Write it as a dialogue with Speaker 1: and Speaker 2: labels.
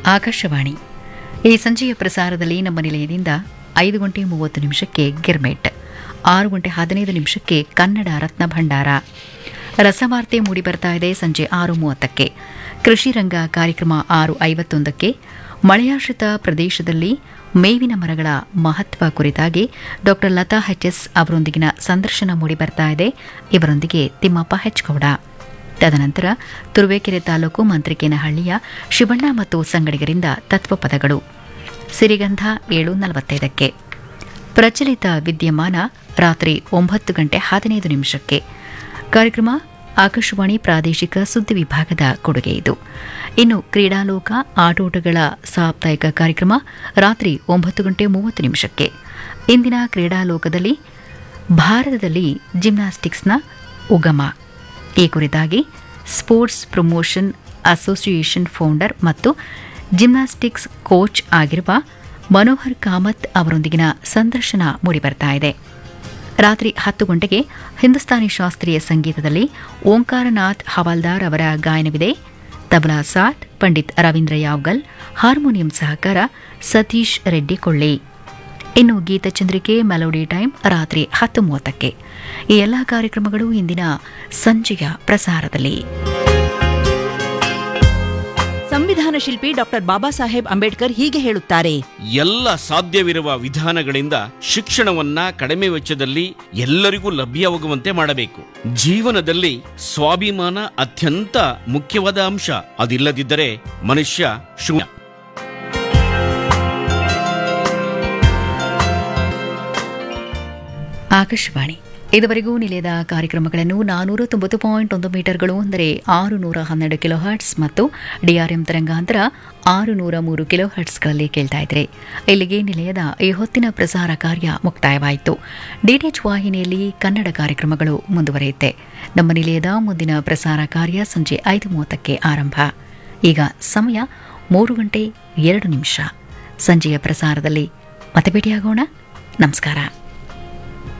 Speaker 1: ಆಕಾಶವಾಣಿ ಈ ಸಂಜೆಯ ಪ್ರಸಾರದಲ್ಲಿ ನಮ್ಮ ನಿಲಯದಿಂದ ಐದು ಗಂಟೆ ಮೂವತ್ತು ನಿಮಿಷಕ್ಕೆ ಗಿರ್ಮೆಟ್ ಆರು ಗಂಟೆ ಹದಿನೈದು ನಿಮಿಷಕ್ಕೆ ಕನ್ನಡ ರತ್ನ ಭಂಡಾರ ರಸವಾರ್ತೆ ಮೂಡಿಬರ್ತಾ ಇದೆ ಸಂಜೆ ಆರು ಮೂವತ್ತಕ್ಕೆ ಕೃಷಿ ರಂಗ ಕಾರ್ಯಕ್ರಮ ಆರು ಐವತ್ತೊಂದಕ್ಕೆ ಮಳೆಯಾಶ್ರಿತ ಪ್ರದೇಶದಲ್ಲಿ ಮೇವಿನ ಮರಗಳ ಮಹತ್ವ ಕುರಿತಾಗಿ ಡಾಕ್ಟರ್ ಲತಾ ಎಚ್ ಅವರೊಂದಿಗಿನ ಸಂದರ್ಶನ ಮೂಡಿಬರ್ತಾ ಇದೆ ಇವರೊಂದಿಗೆ ತಿಮ್ಮಪ್ಪ ಹೆಚ್ಗೌಡ ತದನಂತರ ತುರುವೇಕೆರೆ ತಾಲೂಕು ಮಂತ್ರಿಕೇನಹಳ್ಳಿಯ ಶಿವಣ್ಣ ಮತ್ತು ಸಂಗಡಿಗರಿಂದ ತತ್ವಪದಗಳು ಸಿರಿಗಂಧ ಏಳು ನಲವತ್ತೈದಕ್ಕೆ ಪ್ರಚಲಿತ ವಿದ್ಯಮಾನ ರಾತ್ರಿ ಒಂಬತ್ತು ಗಂಟೆ ಹದಿನೈದು ನಿಮಿಷಕ್ಕೆ ಕಾರ್ಯಕ್ರಮ ಆಕಾಶವಾಣಿ ಪ್ರಾದೇಶಿಕ ಸುದ್ದಿ ವಿಭಾಗದ ಕೊಡುಗೆ ಇದು ಇನ್ನು ಕ್ರೀಡಾಲೋಕ ಆಟೋಟಗಳ ಸಾಪ್ತಾಹಿಕ ಕಾರ್ಯಕ್ರಮ ರಾತ್ರಿ ಒಂಬತ್ತು ಗಂಟೆ ಮೂವತ್ತು ನಿಮಿಷಕ್ಕೆ ಇಂದಿನ ಕ್ರೀಡಾಲೋಕದಲ್ಲಿ ಭಾರತದಲ್ಲಿ ಜಿಮ್ನಾಸ್ಟಿಕ್ಸ್ನ ಉಗಮ ಈ ಕುರಿತಾಗಿ ಸ್ಪೋರ್ಟ್ಸ್ ಪ್ರಮೋಷನ್ ಅಸೋಸಿಯೇಷನ್ ಫೌಂಡರ್ ಮತ್ತು ಜಿಮ್ನಾಸ್ಟಿಕ್ಸ್ ಕೋಚ್ ಆಗಿರುವ ಮನೋಹರ್ ಕಾಮತ್ ಅವರೊಂದಿಗಿನ ಸಂದರ್ಶನ ಮೂಡಿಬರ್ತಾ ಇದೆ ರಾತ್ರಿ ಹತ್ತು ಗಂಟೆಗೆ ಹಿಂದೂಸ್ತಾನಿ ಶಾಸ್ತ್ರೀಯ ಸಂಗೀತದಲ್ಲಿ ಓಂಕಾರನಾಥ್ ಹವಾಲ್ದಾರ್ ಅವರ ಗಾಯನವಿದೆ ತಬಲಾ ಸಾಥ್ ಪಂಡಿತ್ ರವೀಂದ್ರ ಯಾವ್ಗಲ್ ಹಾರ್ಮೋನಿಯಂ ಸಹಕಾರ ಸತೀಶ್ ರೆಡ್ಡಿ ಕೊಳ್ಳಿ ಇನ್ನು ಗೀತಚಂದ್ರಿಕೆ ಮೆಲೋಡಿ ಟೈಮ್ ರಾತ್ರಿ ಹತ್ತು ಮೂವತ್ತಕ್ಕೆ ಈ ಎಲ್ಲ ಕಾರ್ಯಕ್ರಮಗಳು ಇಂದಿನ ಸಂಜೆಯ ಪ್ರಸಾರದಲ್ಲಿ
Speaker 2: ಸಂವಿಧಾನ ಶಿಲ್ಪಿ ಡಾಕ್ಟರ್ ಬಾಬಾ ಸಾಹೇಬ್ ಅಂಬೇಡ್ಕರ್ ಹೀಗೆ ಹೇಳುತ್ತಾರೆ
Speaker 3: ಎಲ್ಲ ಸಾಧ್ಯವಿರುವ ವಿಧಾನಗಳಿಂದ ಶಿಕ್ಷಣವನ್ನ ಕಡಿಮೆ ವೆಚ್ಚದಲ್ಲಿ ಎಲ್ಲರಿಗೂ ಲಭ್ಯವಾಗುವಂತೆ ಮಾಡಬೇಕು ಜೀವನದಲ್ಲಿ ಸ್ವಾಭಿಮಾನ ಅತ್ಯಂತ ಮುಖ್ಯವಾದ ಅಂಶ ಅದಿಲ್ಲದಿದ್ದರೆ ಮನುಷ್ಯ ಶೂನ್ಯ
Speaker 1: ಆಕಾಶವಾಣಿ ಇದುವರೆಗೂ ನಿಲಯದ ಕಾರ್ಯಕ್ರಮಗಳನ್ನು ನಾನೂರ ತೊಂಬತ್ತು ಪಾಯಿಂಟ್ ಒಂದು ಮೀಟರ್ಗಳು ಅಂದರೆ ಆರು ನೂರ ಹನ್ನೆರಡು ಕಿಲೋ ಹರ್ಟ್ಸ್ ಮತ್ತು ಡಿಆರ್ಎಂ ತರಂಗಾಂತರ ಆರು ನೂರ ಮೂರು ಕಿಲೋ ಹರ್ಟ್ಸ್ಗಳಲ್ಲಿ ಕೇಳ್ತಾ ಇದ್ರೆ ಇಲ್ಲಿಗೆ ನಿಲಯದ ಈ ಹೊತ್ತಿನ ಪ್ರಸಾರ ಕಾರ್ಯ ಮುಕ್ತಾಯವಾಯಿತು ಡಿಟಿಎಚ್ ವಾಹಿನಿಯಲ್ಲಿ ಕನ್ನಡ ಕಾರ್ಯಕ್ರಮಗಳು ಮುಂದುವರಿಯುತ್ತೆ ನಮ್ಮ ನಿಲಯದ ಮುಂದಿನ ಪ್ರಸಾರ ಕಾರ್ಯ ಸಂಜೆ ಐದು ಮೂವತ್ತಕ್ಕೆ ಆರಂಭ ಈಗ ಸಮಯ ಮೂರು ಗಂಟೆ ಎರಡು ನಿಮಿಷ ಸಂಜೆಯ ಪ್ರಸಾರದಲ್ಲಿ ಮತ್ತೆ ಭೇಟಿಯಾಗೋಣ ನಮಸ್ಕಾರ